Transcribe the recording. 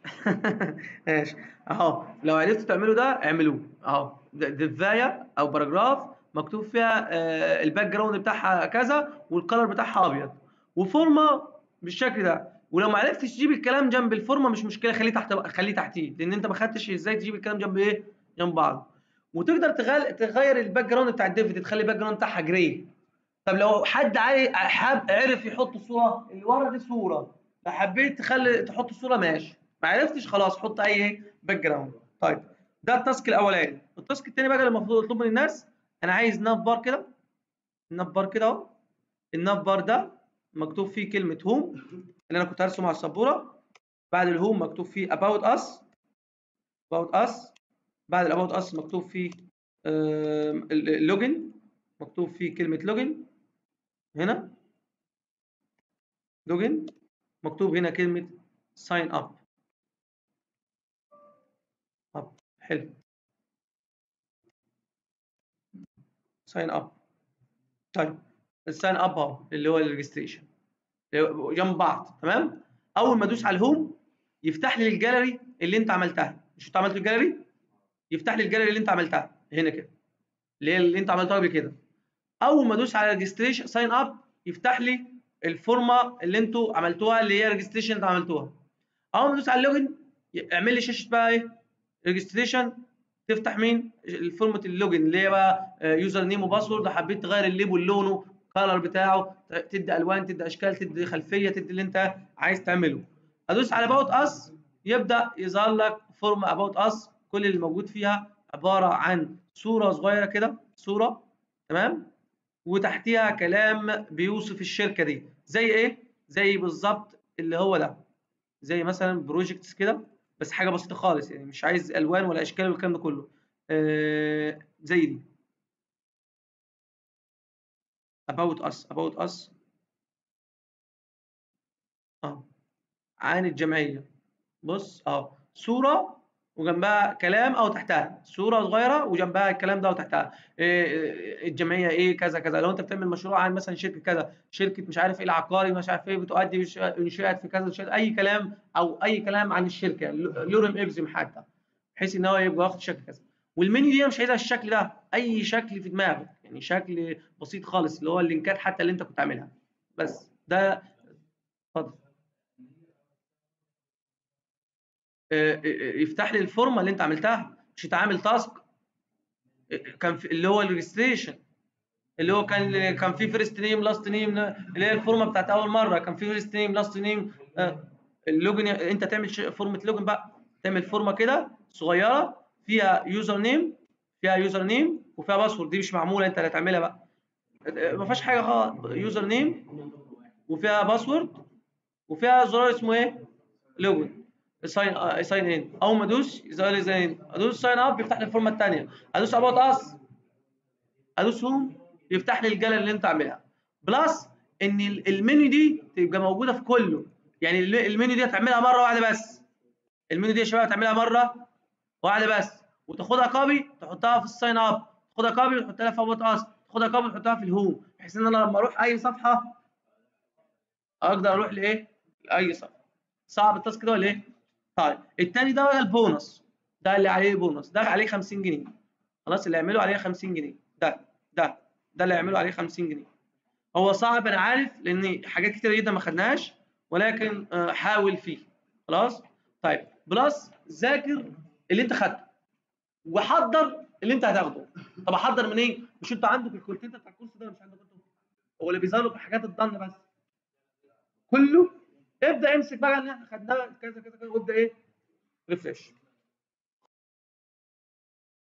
ماشي اهو لو عرفتوا تعملوا ده اعملوه اهو د- دفايه او باراجراف مكتوب فيها آه، الباك جراوند بتاعها كذا والكلر بتاعها ابيض وفورمه بالشكل ده ولو ما عرفتش تجيب الكلام جنب الفورمه مش مشكله خليه تحت خليه تحتيه لان انت ما خدتش ازاي تجيب الكلام جنب ايه جنب بعض وتقدر تغل... تغير الباك جراوند بتاع الديف دي تخلي الباك جراوند بتاعها جراي طب لو حد عاي... حاب عرف يحط صوره اللي ورا دي صوره لو حبيت تخلي تحط صوره ماشي ما عرفتش خلاص حط اي ايه باك جراوند طيب ده التاسك الاولاني التاسك الثاني بقى اللي المفروض يطلب من الناس انا عايز ناف بار كده الناف بار كده اهو الناف بار ده مكتوب فيه كلمه هوم اللي انا كنت هرسمه على السبوره بعد الهوم مكتوب فيه about us about us بعد الاباوت اس مكتوب فيه اللوجن مكتوب فيه كلمه لوجن هنا لوجن مكتوب هنا كلمه ساين اب اب حلو ساين اب طيب الساين اب اهو اللي هو الريجستريشن جنب بعض تمام اول ما ادوس على الهوم يفتح لي الجاليري اللي انت عملتها مش انت عملت الجاليري يفتح لي الجاليري اللي انت عملتها هنا كده اللي هي اللي انت عملتها قبل كده اول ما ادوس على ريجستريشن ساين اب يفتح لي الفورمه اللي انتوا عملتوها اللي هي ريجستريشن انت عملتوها اول ما ادوس على اللوجن اعمل لي شاشه بقى ايه ريجستريشن تفتح مين الفورمه اللوجن اللي هي بقى يوزر نيم وباسورد حبيت تغير الليبل لونه الكالر بتاعه تدي الوان تدي اشكال تدي خلفيه تدي اللي انت عايز تعمله ادوس على اباوت اس يبدا يظهر لك فورمه اباوت اس كل اللي موجود فيها عباره عن صوره صغيره كده صوره تمام وتحتيها كلام بيوصف الشركه دي زي ايه زي بالظبط اللي هو ده زي مثلا بروجكتس كده بس حاجه بسيطه خالص يعني مش عايز الوان ولا اشكال والكلام ده كله آه زي دي about us about us اه عن الجمعيه بص اه صوره وجنبها كلام او تحتها صوره صغيره وجنبها الكلام ده وتحتها إيه الجمعيه ايه كذا كذا لو انت بتعمل مشروع عن مثلا شركه كذا شركه مش عارف ايه العقاري مش عارف ايه بتؤدي انشاءات في كذا شركة. اي كلام او اي كلام عن الشركه لورم ابزم حتى بحيث ان هو يبقى واخد شكل كذا والمنيو دي مش عايزها الشكل ده اي شكل في دماغك يعني شكل بسيط خالص اللي هو اللينكات حتى اللي انت كنت عاملها بس ده اتفضل يفتح لي الفورمه اللي انت عملتها مش انت عامل تاسك كان في اللي هو الريجستريشن اللي هو كان كان في فيرست نيم لاست نيم اللي هي الفورمه بتاعت اول مره كان في فيرست نيم لاست نيم اللوجن انت تعمل فورمه لوجن بقى تعمل فورمه كده صغيره فيها يوزر نيم فيها يوزر نيم وفيها باسورد دي مش معموله انت اللي هتعملها بقى ما فيهاش حاجه خالص يوزر نيم وفيها باسورد وفيها زرار اسمه ايه لوجن ساين ساين ان اول ما ادوس يظهر لي زي ادوس ساين اب يفتح لي الفورمه الثانيه ادوس اباوت اس ادوس هوم يفتح لي الجاليري اللي انت عاملها بلس ان المنيو دي تبقى موجوده في كله يعني المنيو دي هتعملها مره واحده بس المنيو دي يا شباب هتعملها مره واحده بس وتاخدها كوبي تحطها في الساين اب تاخدها كوبي وتحطها في اباوت اس تاخدها كوبي وتحطها في الهوم بحيث ان انا لما اروح اي صفحه اقدر اروح لايه لاي صفحه صعب التاسك ده ولا ايه طيب التاني ده بقى البونص ده اللي عليه بونص ده عليه 50 جنيه خلاص اللي يعمله عليه 50 جنيه ده ده ده اللي يعمله عليه 50 جنيه هو صعب انا عارف لان حاجات كتير جدا ما خدناهاش ولكن حاول فيه خلاص طيب بلس ذاكر اللي انت خدته وحضر اللي انت هتاخده طب احضر منين إيه؟ مش انت عندك الكونتنت بتاع الكورس ده مش عندك انت هو اللي بيظهر لك حاجات الضن بس كله ابدا امسك بقى اللي احنا خدناه كذا كذا كذا وابدا ايه ريفرش